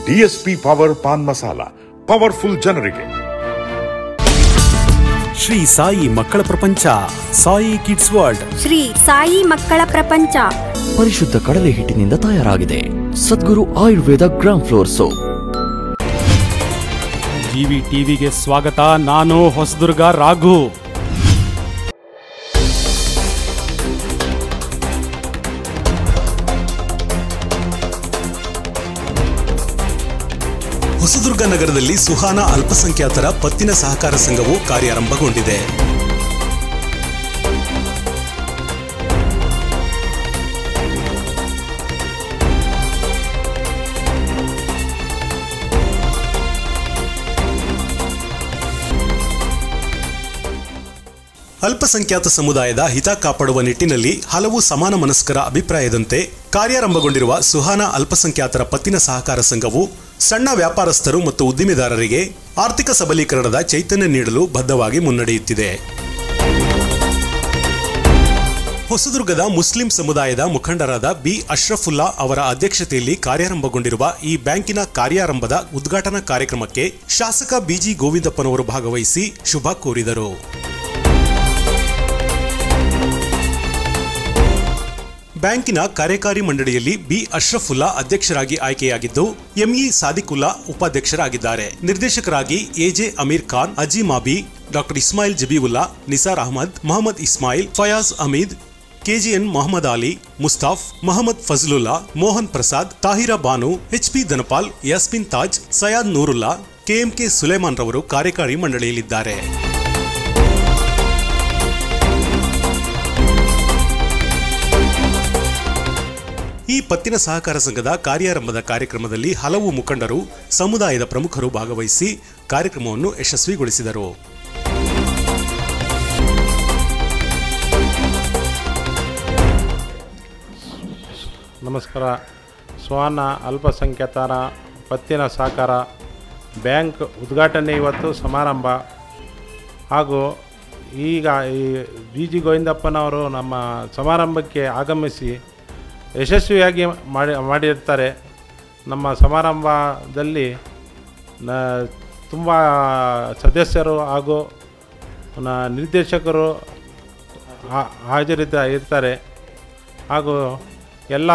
DSP power pan masala powerful ಜನರಿಗೆ ಶ್ರೀ ಸಾಯಿ ಮಕ್ಕಳ ಪ್ರಪಂಚ ಸಾಯಿ ಕಿಡ್ಸ್ ವರ್ಲ್ಡ್ ಶ್ರೀ ಸಾಯಿ ಮಕ್ಕಳ ಪ್ರಪಂಚ ಪರಿಶುದ್ಧ ಕಡಲೆ ಹಿಟ್ಟಿನಿಂದ ತಯಾರಾಗಿದೆ Sadguru Ayurveda gram flour soap TV ಟಿವಿಗೆ ಸ್ವಾಗತ ನಾನು ಹೊಸದುರ್ಗ ರಾಘು ಹೊಸದುರ್ಗ ನಗರದಲ್ಲಿ ಸುಹಾನ ಅಲ್ಪಸಂಖ್ಯಾತರ ಪತ್ತಿನ ಸಹಕಾರ ಸಂಘವು ಕಾರ್ಯಾರಂಭಗೊಂಡಿದೆ ಅಲ್ಪಸಂಖ್ಯಾತ ಸಮುದಾಯದ ಹಿತ ಕಾಪಾಡುವ ನಿಟ್ಟಿನಲ್ಲಿ ಹಲವು ಸಮಾನ ಮನಸ್ಕರ ಅಭಿಪ್ರಾಯದಂತೆ ಕಾರ್ಯಾರಂಭಗೊಂಡಿರುವ ಸುಹಾನ ಅಲ್ಪಸಂಖ್ಯಾತರ ಪತ್ತಿನ ಸಹಕಾರ ಸಂಘವು ಸಣ್ಣ ವ್ಯಾಪಾರಸ್ಥರು ಮತ್ತು ಉದ್ದಿಮೆದಾರರಿಗೆ ಆರ್ಥಿಕ ಸಬಲೀಕರಣದ ಚೈತನ್ಯ ನೀಡಲು ಬದ್ಧವಾಗಿ ಮುನ್ನಡೆಯುತ್ತಿದೆ ಹೊಸದುರ್ಗದ ಮುಸ್ಲಿಂ ಸಮುದಾಯದ ಮುಖಂಡರಾದ ಬಿ ಅಶ್ರಫುಲ್ಲಾ ಅವರ ಅಧ್ಯಕ್ಷತೆಯಲ್ಲಿ ಕಾರ್ಯಾರಂಭಗೊಂಡಿರುವ ಈ ಬ್ಯಾಂಕಿನ ಕಾರ್ಯಾರಂಭದ ಉದ್ಘಾಟನಾ ಕಾರ್ಯಕ್ರಮಕ್ಕೆ ಶಾಸಕ ಬಿಜಿ ಗೋವಿಂದಪ್ಪನವರು ಭಾಗವಹಿಸಿ ಶುಭ ಕೋರಿದರು ಬ್ಯಾಂಕಿನ ಕಾರ್ಯಕಾರಿ ಮಂಡಳಿಯಲ್ಲಿ ಬಿ ಅಶ್ರಫುಲ್ಲಾ ಅಧ್ಯಕ್ಷರಾಗಿ ಆಯ್ಕೆಯಾಗಿದ್ದು ಎಂಇ ಸಾದಿಕುಲ್ಲಾ ಉಪಾಧ್ಯಕ್ಷರಾಗಿದ್ದಾರೆ ನಿರ್ದೇಶಕರಾಗಿ A J Ameer Khan Azeemabi doctor Ismail Jabiulla Nisar Ahmed Mohammed Ismail Fayaz Ameed K G N Mohammed Ali Mustaf Mohammed Fazlulla Mohan Prasad Tahira Banu H P Dhanapal Yasmin Taj Sayad Noorulla K M K Suleman ರವರು ಕಾರ್ಯಕಾರಿ ಮಂಡಳಿಯಲ್ಲಿದ್ದಾರೆ ಈ ಪತ್ತಿನ ಸಹಕಾರ ಸಂಘದ ಕಾರ್ಯಾರಂಭದ ಕಾರ್ಯಕ್ರಮದಲ್ಲಿ ಹಲವು ಮುಖಂಡರು ಸಮುದಾಯದ ಪ್ರಮುಖರು ಭಾಗವಹಿಸಿ ಕಾರ್ಯಕ್ರಮವನ್ನು ಯಶಸ್ವಿಗೊಳಿಸಿದರು ನಮಸ್ಕಾರ ಸ್ವಾನ ಅಲ್ಪಸಂಖ್ಯಾತರ ಪತ್ತಿನ ಸಹಕಾರ ಬ್ಯಾಂಕ್ ಉದ್ಘಾಟನೆ ಇವತ್ತು ಸಮಾರಂಭ ಹಾಗೂ ಈಗ ಈ ಬಿ ಜಿ ಗೋವಿಂದಪ್ಪನವರು ನಮ್ಮ ಸಮಾರಂಭಕ್ಕೆ ಆಗಮಿಸಿ ಯಶಸ್ವಿಯಾಗಿ ಮಾಡಿ ಮಾಡಿರ್ತಾರೆ ನಮ್ಮ ಸಮಾರಂಭದಲ್ಲಿ ನ ತುಂಬ ಸದಸ್ಯರು ಹಾಗೂ ನ ನಿರ್ದೇಶಕರು ಹಾ- ಹಾಜರಿದ್ದ ಇರ್ತಾರೆ ಹಾಗೂ ಎಲ್ಲ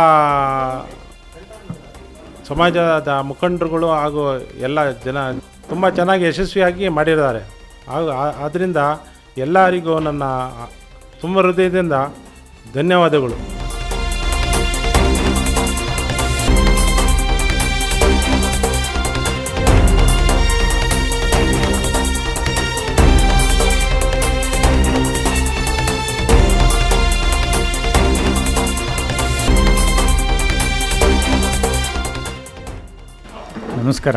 ಸಮಾಜದ ಮುಖಂಡರುಗಳು ಹಾಗೂ ಎಲ್ಲ ಜನ ತುಂಬ ಚೆನ್ನಾಗಿ ಯಶಸ್ವಿಯಾಗಿ ಮಾಡಿದ್ದಾರೆ ಹಾಗೂ ಆ- ಆದ್ದರಿಂದ ಎಲ್ಲರಿಗೂ ನನ್ನ ತುಂಬ ಹೃದಯದಿಂದ ಧನ್ಯವಾದಗಳು ನಮಸ್ಕಾರ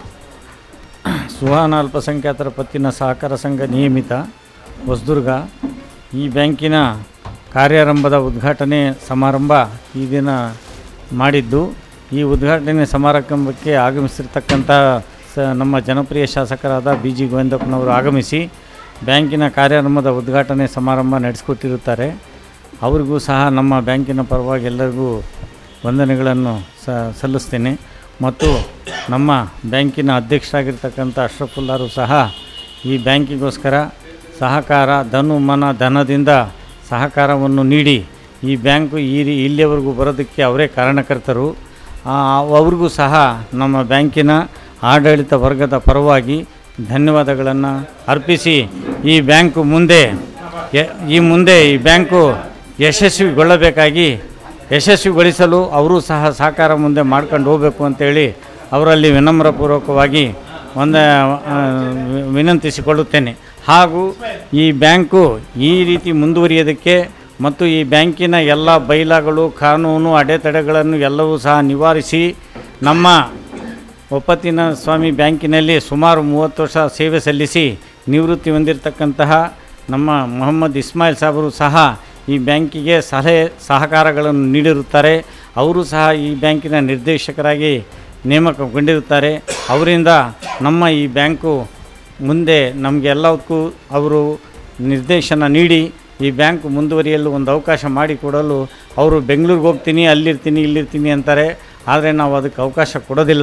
ಸುಹಾನ ಅಲ್ಪಸಂಖ್ಯಾತರ ಪತ್ತಿನ ಸಹಕಾರ ಸಂಘ ನಿಯಮಿತ ಹೊಸದುರ್ಗ ಈ ಬ್ಯಾಂಕಿನ ಕಾರ್ಯಾರಂಭದ ಉದ್ಘಾಟನೆ ಸಮಾರಂಭ ಈ ದಿನ ಮಾಡಿದ್ದು ಈ ಉದ್ಘಾಟನೆ ಸಮಾರಂಭಕ್ಕೆ ಆಗಮಿಸಿರ್ತಕ್ಕಂಥ ಸ ನಮ್ಮ ಜನಪ್ರಿಯ ಶಾಸಕರಾದ ಬಿ ಜಿ ಗೋವಿಂದಪ್ಪನವರು ಆಗಮಿಸಿ ಬ್ಯಾಂಕಿನ ಕಾರ್ಯಾರಂಭದ ಉದ್ಘಾಟನೆ ಸಮಾರಂಭ ನಡೆಸಿಕೊಟ್ಟಿರುತ್ತಾರೆ ಅವರಿಗೂ ಸಹ ನಮ್ಮ ಬ್ಯಾಂಕಿನ ಪರವಾಗಿ ಎಲ್ಲರಿಗೂ ವಂದನೆಗಳನ್ನು ಸ ಸಲ್ಲಿಸ್ತೇನೆ ಮತ್ತು ನಮ್ಮ ಬ್ಯಾಂಕಿನ ಅಧ್ಯಕ್ಷರಾಗಿರ್ತಕ್ಕಂಥ ಅಶ್ರಫುಲ್ಲಾರು ಸಹ ಈ ಬ್ಯಾಂಕಿಗೋಸ್ಕರ ಸಹಕಾರ ಧನು ಮನ ಧನದಿಂದ ಸಹಕಾರವನ್ನು ನೀಡಿ ಈ ಬ್ಯಾಂಕು ಈ ರೀ ಇಲ್ಲಿಯವರೆಗೂ ಬರೋದಕ್ಕೆ ಅವರೇ ಕಾರಣಕರ್ತರು ಆ, ಅವ್ರಿಗೂ ಸಹ ನಮ್ಮ ಬ್ಯಾಂಕಿನ ಆಡಳಿತ ವರ್ಗದ ಪರವಾಗಿ ಧನ್ಯವಾದಗಳನ್ನು ಅರ್ಪಿಸಿ ಈ ಬ್ಯಾಂಕು ಮುಂದೆ ಯ- ಈ ಮುಂದೆ ಈ ಬ್ಯಾಂಕು ಯಶಸ್ವಿಗೊಳ್ಳಬೇಕಾಗಿ ಯಶಸ್ವಿಗೊಳಿಸಲು ಅವರು ಸಹ ಸಹಕಾರ ಮುಂದೆ ಮಾಡ್ಕೊಂಡು ಹೋಗಬೇಕು ಅಂತೇಳಿ ಅವರಲ್ಲಿ ವಿನಮ್ರಪೂರ್ವಕವಾಗಿ ಒಂದು ಆ, ವಿ- ವಿನಂತಿಸಿಕೊಳ್ಳುತ್ತೇನೆ ಹಾಗೂ ಈ ಬ್ಯಾಂಕು ಈ ರೀತಿ ಮುಂದುವರಿಯೋದಕ್ಕೆ ಮತ್ತು ಈ ಬ್ಯಾಂಕಿನ ಎಲ್ಲ ಬೈಲಾಗಳು ಕಾನೂನು ಅಡೆತಡೆಗಳನ್ನು ಎಲ್ಲವೂ ಸಹ ನಿವಾರಿಸಿ ನಮ್ಮ ಒಪ್ಪತ್ತಿನ ಸ್ವಾಮಿ ಬ್ಯಾಂಕಿನಲ್ಲಿ ಸುಮಾರು ಮೂವತ್ತು ವರ್ಷ ಸೇವೆ ಸಲ್ಲಿಸಿ ನಿವೃತ್ತಿ ಹೊಂದಿರತಕ್ಕಂತಹ ನಮ್ಮ ಮೊಹಮ್ಮದ್ ಇಸ್ಮಾಯಿಲ್ ಸಾಬರು ಸಹ ಈ ಬ್ಯಾಂಕಿಗೆ ಸಲಹೆ ಸಹಕಾರಗಳನ್ನು ನೀಡಿರುತ್ತಾರೆ ಅವರು ಸಹ ಈ ಬ್ಯಾಂಕಿನ ನಿರ್ದೇಶಕರಾಗಿ ನೇಮಕಗೊಂಡಿರುತ್ತಾರೆ ಅವರಿಂದ ನಮ್ಮ ಈ ಬ್ಯಾಂಕು ಮುಂದೆ ನಮಗೆಲ್ಲದಕ್ಕೂ ಅವರು ನಿರ್ದೇಶನ ನೀಡಿ ಈ ಬ್ಯಾಂಕ್ ಮುಂದುವರಿಯಲು ಒಂದು ಅವಕಾಶ ಮಾಡಿಕೊಡಲು ಅವರು ಬೆಂಗಳೂರಿಗೆ ಹೋಗ್ತೀನಿ ಅಲ್ಲಿರ್ತೀನಿ ಇಲ್ಲಿರ್ತೀನಿ ಅಂತಾರೆ ಆದರೆ ನಾವು ಅದಕ್ಕೆ ಅವಕಾಶ ಕೊಡೋದಿಲ್ಲ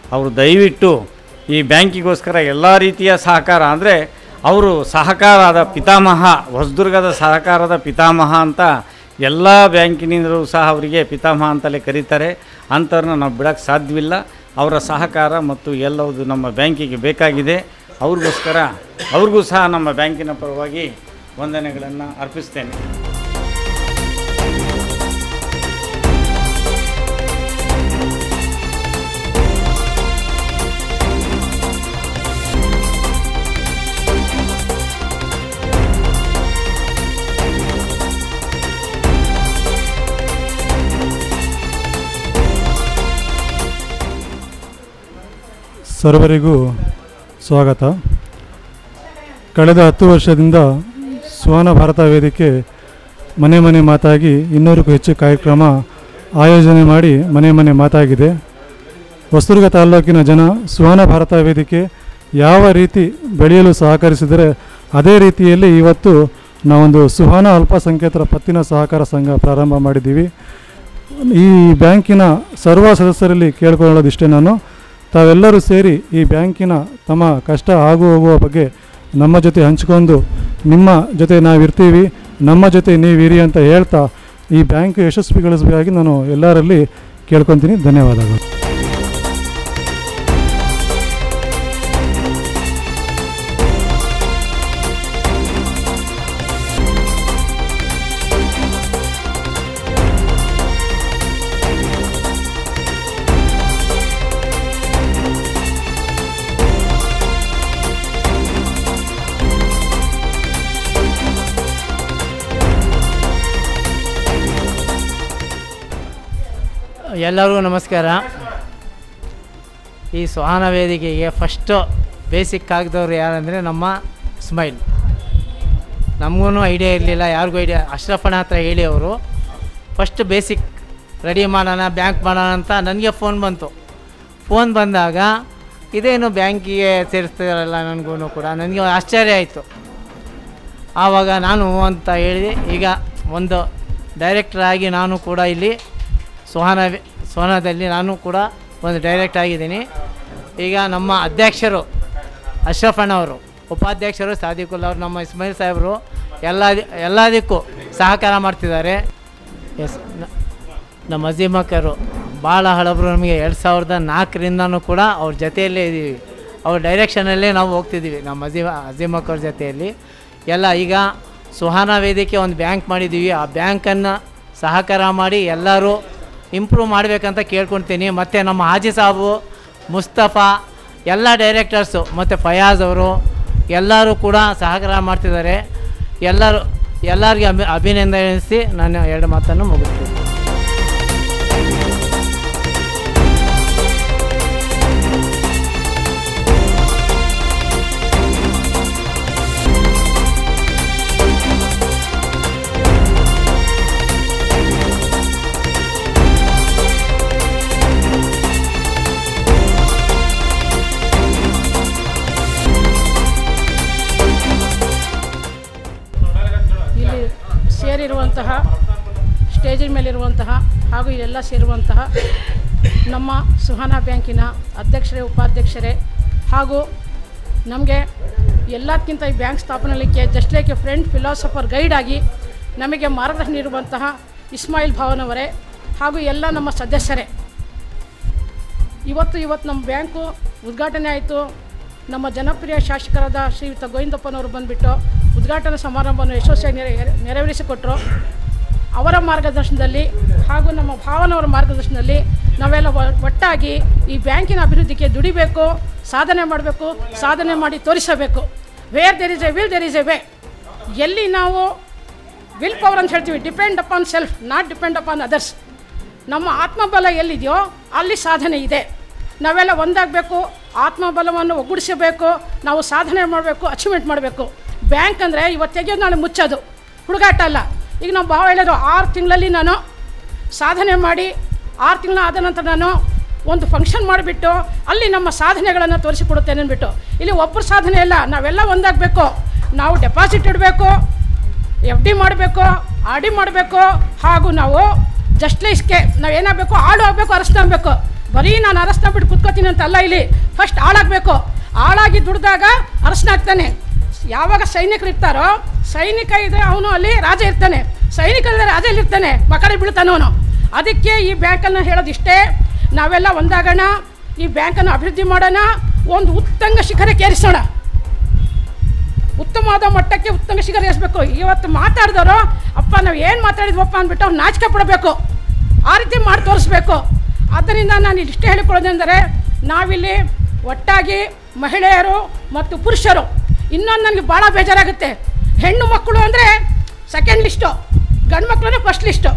ಅವರು ದಯವಿಟ್ಟು ಈ ಬ್ಯಾಂಕಿಗೋಸ್ಕರ ಎಲ್ಲ ರೀತಿಯ ಸಹಕಾರ ಅಂದರೆ ಅವರು ಸಹಕಾರದ ಪಿತಾಮಹ ಹೊಸದುರ್ಗದ ಸಹಕಾರದ ಪಿತಾಮಹ ಅಂತ ಎಲ್ಲ ಬ್ಯಾಂಕಿನಿಂದಲೂ ಸಹ ಅವರಿಗೆ ಪಿತಾಮಹ ಅಂತಲೇ ಕರೀತಾರೆ ಅಂಥವ್ರನ್ನ ನಾವು ಬಿಡೋಕ್ಕೆ ಸಾಧ್ಯವಿಲ್ಲ ಅವರ ಸಹಕಾರ ಮತ್ತು ಎಲ್ಲವುದು ನಮ್ಮ ಬ್ಯಾಂಕಿಗೆ ಬೇಕಾಗಿದೆ ಅವ್ರಿಗೋಸ್ಕರ ಅವ್ರಿಗೂ ಸಹ ನಮ್ಮ ಬ್ಯಾಂಕಿನ ಪರವಾಗಿ ವಂದನೆಗಳನ್ನು ಅರ್ಪಿಸ್ತೇನೆ ಸರ್ವರಿಗೂ ಸ್ವಾಗತ ಕಳೆದ ಹತ್ತು ವರ್ಷದಿಂದ ಸುವರ್ಣ ಭಾರತ ವೇದಿಕೆ ಮನೆ ಮನೆ ಮಾತಾಗಿ ಇನ್ನೂರಕ್ಕೂ ಹೆಚ್ಚು ಕಾರ್ಯಕ್ರಮ ಆಯೋಜನೆ ಮಾಡಿ ಮನೆ ಮನೆ ಮಾತಾಗಿದೆ ಹೊಸದುರ್ಗ ತಾಲ್ಲೂಕಿನ ಜನ ಸುವರ್ಣ ಭಾರತ ವೇದಿಕೆ ಯಾವ ರೀತಿ ಬೆಳೆಯಲು ಸಹಕರಿಸಿದರೆ ಅದೇ ರೀತಿಯಲ್ಲಿ ಇವತ್ತು ನಾವೊಂದು ಸುಹಾನ ಅಲ್ಪಸಂಖ್ಯಾತರ ಪತ್ತಿನ ಸಹಕಾರ ಸಂಘ ಪ್ರಾರಂಭ ಮಾಡಿದ್ದೀವಿ ಈ ಬ್ಯಾಂಕಿನ ಸರ್ವ ಸದಸ್ಯರಲ್ಲಿ ಕೇಳ್ಕೊಳ್ಳೋದಿಷ್ಟೇ ನಾನು ತಾವೆಲ್ಲರೂ ಸೇರಿ ಈ ಬ್ಯಾಂಕಿನ ತಮ್ಮ ಕಷ್ಟ ಆಗು ಹೋಗುವ ಬಗ್ಗೆ ನಮ್ಮ ಜೊತೆ ಹಂಚ್ಕೊಂಡು ನಿಮ್ಮ ಜೊತೆ ನಾವಿರ್ತೀವಿ ನಮ್ಮ ಜೊತೆ ನೀವಿರಿ ಅಂತ ಹೇಳ್ತಾ ಈ ಬ್ಯಾಂಕ್ ಯಶಸ್ವಿಗೊಳಿಸಬೇಕಾಗಿ ನಾನು ಎಲ್ಲರಲ್ಲಿ ಕೇಳ್ಕೊತೀನಿ ಧನ್ಯವಾದಗಳು ಎಲ್ಲರಿಗೂ ನಮಸ್ಕಾರ ಈ ಸುಹಾನ ವೇದಿಕೆಗೆ ಫಸ್ಟು ಬೇಸಿಕ್ ಆಗಿದವ್ರು ಯಾರಂದರೆ ನಮ್ಮ ಸ್ಮೈಲ್ ನಮಗೂ ಐಡಿಯಾ ಇರಲಿಲ್ಲ ಯಾರಿಗೂ ಐಡಿಯಾ ಅಶ್ರಫಣ ಹತ್ರ ಹೇಳಿ ಅವರು ಫಸ್ಟ್ ಬೇಸಿಕ್ ರೆಡಿ ಮಾಡೋಣ ಬ್ಯಾಂಕ್ ಮಾಡೋಣ ಅಂತ ನನಗೆ ಫೋನ್ ಬಂತು ಫೋನ್ ಬಂದಾಗ ಇದೇನು ಬ್ಯಾಂಕಿಗೆ ಸೇರಿಸ್ತಾರಲ್ಲ ನನಗೂ ಕೂಡ ನನಗೆ ಆಶ್ಚರ್ಯ ಆಯಿತು ಆವಾಗ ನಾನು ಅಂತ ಹೇಳಿ ಈಗ ಒಂದು ಡೈರೆಕ್ಟರ್ ಆಗಿ ನಾನು ಕೂಡ ಇಲ್ಲಿ ಸುಹಾನ ಸುಹಾನದಲ್ಲಿ ನಾನು ಕೂಡ ಒಂದು ಡೈರೆಕ್ಟ್ ಆಗಿದ್ದೀನಿ ಈಗ ನಮ್ಮ ಅಧ್ಯಕ್ಷರು ಅಶ್ರಫ್ ಅಣ್ಣವರು ಉಪಾಧ್ಯಕ್ಷರು ಸಾದಿಕುಲ್ ಅವರು ನಮ್ಮ ಇಸ್ಮಾಯಿಲ್ ಸಾಹೇಬರು ಎಲ್ಲ ಎಲ್ಲದಕ್ಕೂ ಸಹಕಾರ ಮಾಡ್ತಿದ್ದಾರೆ ಎಸ್ ನ- ನಮ್ಮ ಅಜೀಮಕ್ಕರು ಭಾಳ ಹಳಬರು ನಮಗೆ ಎರಡು ಸಾವಿರದ ನಾಲ್ಕರಿಂದನೂ ಕೂಡ ಅವ್ರ ಜೊತೆಯಲ್ಲೇ ಇದ್ದೀವಿ ಅವ್ರ ಡೈರೆಕ್ಷನಲ್ಲೇ ನಾವು ಹೋಗ್ತಿದ್ದೀವಿ ನಮ್ಮ ಅಜೀಮ ಅಜೀಮಕ್ಕವ್ರ ಜೊತೆಯಲ್ಲಿ ಎಲ್ಲ ಈಗ ಸುಹಾನ ವೇದಿಕೆ ಒಂದು ಬ್ಯಾಂಕ್ ಮಾಡಿದ್ದೀವಿ ಆ ಬ್ಯಾಂಕನ್ನು ಸಹಕಾರ ಮಾಡಿ ಎಲ್ಲರೂ ಇಂಪ್ರೂವ್ ಮಾಡಬೇಕಂತ ಕೇಳ್ಕೊಳ್ತೀನಿ ಮತ್ತು ನಮ್ಮ ಹಾಜಿ ಸಾಬು ಮುಸ್ತಫಾ ಎಲ್ಲ ಡೈರೆಕ್ಟರ್ಸು ಮತ್ತು ಫಯಾಜ್ ಅವರು ಎಲ್ಲರೂ ಕೂಡ ಸಹಕಾರ ಮಾಡ್ತಿದ್ದಾರೆ ಎಲ್ಲರೂ ಎಲ್ಲರಿಗೆ ಅಭಿ ಅಭಿನಂದನಿಸಿ ನಾನು ಎರಡು ಮಾತನ್ನು ಮುಗಿಸ್ತೀನಿ ಇಲ್ಲಿ ಸೇರಿರುವಂತಹ ಸ್ಟೇಜಿನ ಮೇಲಿರುವಂತಹ ಹಾಗೂ ಇಲ್ಲೆಲ್ಲ ಸೇರುವಂತಹ ನಮ್ಮ ಸುಹಾನ ಬ್ಯಾಂಕಿನ ಅಧ್ಯಕ್ಷರೇ ಉಪಾಧ್ಯಕ್ಷರೇ ಹಾಗೂ ನಮಗೆ ಎಲ್ಲದಕ್ಕಿಂತ ಈ ಬ್ಯಾಂಕ್ ಸ್ಥಾಪನೆಯಲ್ಲಿಕ್ಕೆ just like a friend philosopher guide ಆಗಿ ನಮಗೆ ಮಾರ್ಗದರ್ಶನ ನೀಡುವಂತಹ ಇಸ್ಮಾಯಿಲ್ ಭಾವನವರೇ ಹಾಗೂ ಎಲ್ಲ ನಮ್ಮ ಸದಸ್ಯರೇ ಇವತ್ತು ಇವತ್ತು ನಮ್ಮ ಬ್ಯಾಂಕು ಉದ್ಘಾಟನೆ ಆಯಿತು ನಮ್ಮ ಜನಪ್ರಿಯ ಶಾಸಕರಾದ ಶ್ರೀಯುತ ಗೋವಿಂದಪ್ಪನವರು ಬಂದುಬಿಟ್ಟು ಉದ್ಘಾಟನಾ ಸಮಾರಂಭವನ್ನು ಯಶಸ್ವಿಯಾಗಿ ನೆರೆ ನೆರವೇರಿಸಿಕೊಟ್ಟರು ಅವರ ಮಾರ್ಗದರ್ಶನದಲ್ಲಿ ಹಾಗೂ ನಮ್ಮ ಭಾವನವರ ಮಾರ್ಗದರ್ಶನದಲ್ಲಿ ನಾವೆಲ್ಲ ಒ- ಒಟ್ಟಾಗಿ ಈ ಬ್ಯಾಂಕಿನ ಅಭಿವೃದ್ಧಿಗೆ ದುಡಿಬೇಕು ಸಾಧನೆ ಮಾಡಬೇಕು ಸಾಧನೆ ಮಾಡಿ ತೋರಿಸಬೇಕು where there is a will there is a way ಎಲ್ಲಿ ನಾವು ವಿಲ್ ಪವರ್ ಅಂತ ಹೇಳ್ತೀವಿ depend upon self not depend upon others ನಮ್ಮ ಆತ್ಮಬಲ ಎಲ್ಲಿದೆಯೋ ಅಲ್ಲಿ ಸಾಧನೆ ಇದೆ ನಾವೆಲ್ಲ ಒಂದಾಗಬೇಕು ಆತ್ಮಬಲವನ್ನು ಒಗ್ಗೂಡಿಸಬೇಕು ನಾವು ಸಾಧನೆ ಮಾಡಬೇಕು ಅಚೀವ್ಮೆಂಟ್ ಮಾಡಬೇಕು ಬ್ಯಾಂಕ್ ಅಂದರೆ ಇವತ್ತು ತೆಗೆಯೋದು ನಾಳೆ ಮುಚ್ಚೋದು ಹುಡುಗಾಟ ಅಲ್ಲ ಈಗ ನಮ್ಮ ಭಾವ ಹೇಳಿದ್ರು ಆರು ತಿಂಗಳಲ್ಲಿ ನಾನು ಸಾಧನೆ ಮಾಡಿ ಆರು ತಿಂಗಳ ಆದ ನಂತರ ನಾನು ಒಂದು ಫಂಕ್ಷನ್ ಮಾಡಿಬಿಟ್ಟು ಅಲ್ಲಿ ನಮ್ಮ ಸಾಧನೆಗಳನ್ನು ತೋರಿಸಿಕೊಡುತ್ತೇನೆ ಅಂದ್ಬಿಟ್ಟು ಇಲ್ಲಿ ಒಬ್ಬರ ಸಾಧನೆ ಇಲ್ಲ ನಾವೆಲ್ಲ ಒಂದಾಗಬೇಕು ನಾವು ಡೆಪಾಸಿಟ್ ಇಡಬೇಕು ಎಫ್ ಡಿ ಮಾಡಬೇಕು ಆರ್ ಡಿ ಮಾಡಬೇಕು ಹಾಗೂ ನಾವು ಜಸ್ಟ್ ಲೈಸ್ಗೆ ನಾವು ಏನಾಗಬೇಕು ಆಳು ಆಗಬೇಕು ಅರಸ್ತಾಗಬೇಕು ಬರೀ ನಾನು ಅರಸನ ಬಿಟ್ಟು ಕುತ್ಕೋತೀನಿ ಅಂತ ಅಲ್ಲ ಇಲ್ಲಿ ಫಸ್ಟ್ ಆಳಾಗಬೇಕು ಆಳಾಗಿ ದುಡ್ದಾಗ ಅರಸನಾಗ್ತಾನೆ ಯಾವಾಗ ಸೈನಿಕರು ಇರ್ತಾರೋ ಸೈನಿಕ ಇದ್ರೆ ಅವನು ಅಲ್ಲಿ ರಾಜ ಇರ್ತಾನೆ ಸೈನಿಕ ಇಲ್ಲದೆ ರಾಜ ಇರ್ತಾನೆ ಮಕ್ಕಳಿಗೆ ಬೀಳ್ತಾನೆ ಅವನು ಅದಕ್ಕೆ ಈ ಬ್ಯಾಂಕನ್ನು ಹೇಳೋದಿಷ್ಟೇ ನಾವೆಲ್ಲ ಒಂದಾಗೋಣ ಈ ಬ್ಯಾಂಕನ್ನು ಅಭಿವೃದ್ಧಿ ಮಾಡೋಣ ಒಂದು ಉತ್ತಂಗ ಶಿಖರಕ್ಕೇರಿಸೋಣ ಉತ್ತಮವಾದ ಮಟ್ಟಕ್ಕೆ ಉತ್ತಮ ಶಿಖರ ಏರಿಸಬೇಕು ಇವತ್ತು ಮಾತಾಡಿದವರು ಅಪ್ಪ ನಾವು ಏನು ಮಾತಾಡಿದ್ವಪ್ಪ ಅಂದ್ಬಿಟ್ಟು ಅವ್ರು ನಾಚಿಕೆ ಪಡಬೇಕು ಆ ರೀತಿ ಮಾಡಿ ತೋರಿಸ್ಬೇಕು ಆದ್ದರಿಂದ ನಾನು ಇಷ್ಟೇ ಹೇಳಿಕೊಳ್ಳೋದೆಂದರೆ ನಾವಿಲ್ಲಿ ಒಟ್ಟಾಗಿ ಮಹಿಳೆಯರು ಮತ್ತು ಪುರುಷರು ಇನ್ನೊಂದು ನನಗೆ ಭಾಳ ಬೇಜಾರಾಗುತ್ತೆ ಹೆಣ್ಣು ಮಕ್ಕಳು ಅಂದರೆ ಸೆಕೆಂಡ್ ಲಿಸ್ಟು ಗಂಡು ಮಕ್ಕಳು ಫಸ್ಟ್ ಲಿಸ್ಟು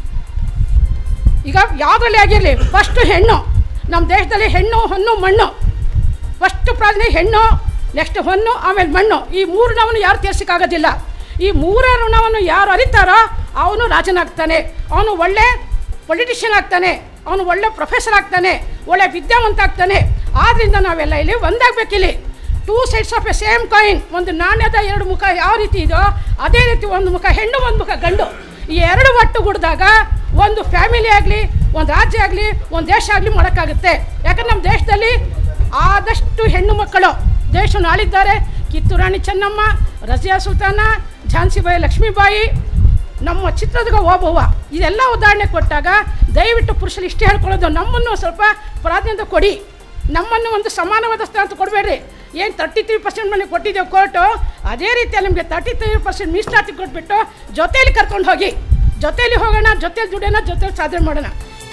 ಈಗ ಯಾವುದರಲ್ಲಿ ಆಗಿರಲಿ ಫಸ್ಟು ಹೆಣ್ಣು ನಮ್ಮ ದೇಶದಲ್ಲಿ ಹೆಣ್ಣು ಹೊನ್ನು ಮಣ್ಣು ಫಸ್ಟ್ ಪ್ರಾರ್ಥನೆ ಹೆಣ್ಣು ನೆಕ್ಸ್ಟ್ ಹೊನ್ನು ಆಮೇಲೆ ಮಣ್ಣು ಈ ಮೂರು ಋಣವನ್ನು ಯಾರು ತೀರ್ಸೋಕ್ಕಾಗೋದಿಲ್ಲ ಈ ಮೂರೇ ಋಣವನ್ನು ಯಾರು ಅರಿತಾರೋ ಅವನು ರಾಜನಾಗ್ತಾನೆ ಅವನು ಒಳ್ಳೆ ಪೊಲಿಟಿಷಿಯನ್ ಆಗ್ತಾನೆ ಅವನು ಒಳ್ಳೆ ಪ್ರೊಫೆಸರ್ ಆಗ್ತಾನೆ ಒಳ್ಳೆ ವಿದ್ಯಾವಂತ ಆಗ್ತಾನೆ ಆದ್ದರಿಂದ ನಾವೆಲ್ಲ ಇಲ್ಲಿ ಒಂದಾಗಬೇಕಿಲ್ಲಿ two sides of a same coin ಒಂದು ನಾಣ್ಯದ ಎರಡು ಮುಖ ಯಾವ ರೀತಿ ಇದೆಯೋ ಅದೇ ರೀತಿ ಒಂದು ಮುಖ ಹೆಣ್ಣು ಒಂದು ಮುಖ ಗಂಡು ಈ ಎರಡು ಒಟ್ಟುಗೂಡಿದಾಗ ಒಂದು ಫ್ಯಾಮಿಲಿ ಆಗಲಿ ಒಂದು ರಾಜ್ಯ ಆಗಲಿ ಒಂದು ದೇಶ ಆಗಲಿ ಮಾಡೋಕ್ಕಾಗುತ್ತೆ ಯಾಕಂದ್ರೆ ನಮ್ಮ ದೇಶದಲ್ಲಿ ಆದಷ್ಟು ಹೆಣ್ಣು ಮಕ್ಕಳು ದೇಶವನ್ನು ಆಳಿದ್ದಾರೆ ಕಿತ್ತೂರಾಣಿ ಚೆನ್ನಮ್ಮ ರಜಿಯಾ ಸುಲ್ತಾನ ಝಾನ್ಸಿಬಾಯಿ ಲಕ್ಷ್ಮೀಬಾಯಿ ನಮ್ಮ ಚಿತ್ರದುರ್ಗ ಓಬವ್ವ ಇದೆಲ್ಲ ಉದಾಹರಣೆ ಕೊಟ್ಟಾಗ ದಯವಿಟ್ಟು ಪುರುಷರು ಇಷ್ಟೇ ಹೇಳ್ಕೊಳ್ಳೋದು ನಮ್ಮನ್ನು ಸ್ವಲ್ಪ ಪ್ರಾಧಾನ್ಯತೆ ಕೊಡಿ ನಮ್ಮನ್ನು ಒಂದು ಸಮಾನವಾದ ಸ್ಥಾನ ಅಂತ ಕೊಡಬೇಡ್ರಿ ಏನು ತರ್ಟಿ ತ್ರೀ ಪರ್ಸೆಂಟ್ ಮನೆ ಕೊಟ್ಟಿದ್ದೇವೆ ಕೋರ್ಟು ಅದೇ ರೀತಿಯಲ್ಲಿ ನಿಮಗೆ ತರ್ಟಿ ತ್ರೀ ಪರ್ಸೆಂಟ್ ಮೀಸಲಾತಿ ಕೊಟ್ಬಿಟ್ಟು ಜೊತೆಯಲ್ಲಿ ಕರ್ಕೊಂಡು ಹೋಗಿ ಜೊತೆಯಲ್ಲಿ ಹೋಗೋಣ ಜೊತೆಲಿ ದುಡಿಯೋಣ ಜೊತೆಲಿ ಸಾಧನೆ ಮಾಡೋಣ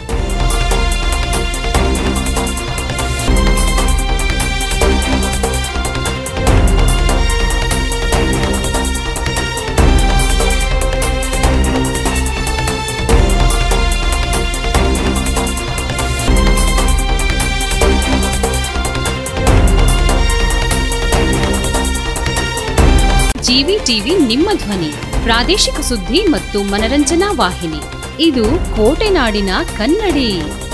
ಜಿವಿ ಟಿವಿ ನಿಮ್ಮ ಧ್ವನಿ ಪ್ರಾದೇಶಿಕ ಸುದ್ದಿ ಮತ್ತು ಮನರಂಜನಾ ವಾಹಿನಿ ಇದು ಕೋಟೆನಾಡಿನ ಕನ್ನಡಿ